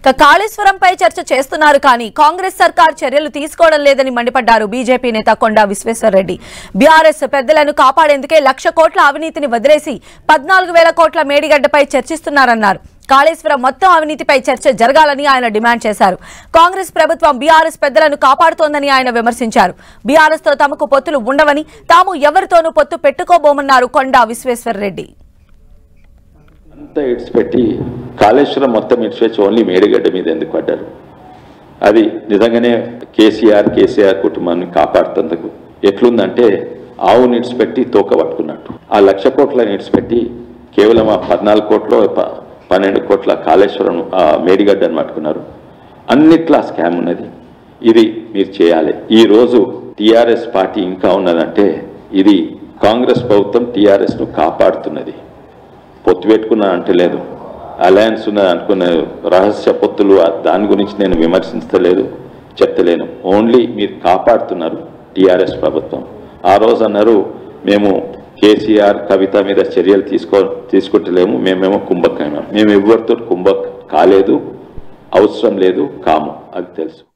ఇక కాళేశ్వరంపై చర్చ చేస్తున్నారు కానీ కాంగ్రెస్ సర్కార్ చర్యలు తీసుకోవడం లేదని మండిపడ్డారు బీజేపీ నేత కొండా విశ్వేశ్వరరెడ్డి బీఆర్ఎస్ పెద్దలను కాపాడేందుకే లక్ష కోట్ల అవినీతిని వదిలేసి పద్నాలుగు వేల కోట్ల మేడిగడ్డపై చర్చిస్తున్నారన్నారు కాళేశ్వరం మొత్తం అవినీతిపై చర్చ జరగాలని ఆయన డిమాండ్ చేశారు కాంగ్రెస్ ప్రభుత్వం బీఆర్ఎస్ పెద్దలను కాపాడుతోందని ఆయన విమర్శించారు బీఆర్ఎస్ తో తమకు పొత్తులు ఉండవని తాము ఎవరితోనూ పొత్తు పెట్టుకోబోమన్నారు కొండా విశ్వేశ్వరరెడ్డి అంతా ఇడిచిపెట్టి కాళేశ్వరం మొత్తం ఇడిచిపెట్టి ఓన్లీ మేడిగడ్డ మీద ఎందుకు పడ్డారు అది నిజంగానే కేసీఆర్ కేసీఆర్ కుటుంబాన్ని కాపాడుతందుకు ఎట్లుందంటే ఆవు నిడిచిపెట్టి తోక పట్టుకున్నట్టు ఆ లక్ష కోట్ల నిడిచిపెట్టి కేవలం ఆ పద్నాలుగు కోట్లు ప- పన్నెండు కోట్ల కాళేశ్వరం ఆ మేడిగడ్డని పట్టుకున్నారు అన్నిట్లా స్కామ్ ఉన్నది ఇది మీరు చేయాలి ఈ రోజు టిఆర్ఎస్ పార్టీ ఇంకా ఉన్నదంటే ఇది కాంగ్రెస్ ప్రభుత్వం టిఆర్ఎస్ ను కాపాడుతున్నది పొత్తు పెట్టుకున్నా అంటలేదు అలయన్స్ ఉన్నది అనుకున్న రహస్య పొత్తులు ఆ- దాని గురించి నేను విమర్శించలేదు చెప్తలేను ఓన్లీ మీరు కాపాడుతున్నారు టిఆర్ఎస్ ప్రభుత్వం ఆ రోజు అన్నారు మేము కేసీఆర్ కవిత మీద చర్యలు తీసుకో తీసుకుంటలేము మేమేమో కుంభక్ అయినాం మేము ఎవరితో కుంభక్ కాలేదు అవసరం లేదు కాము అది తెలుసు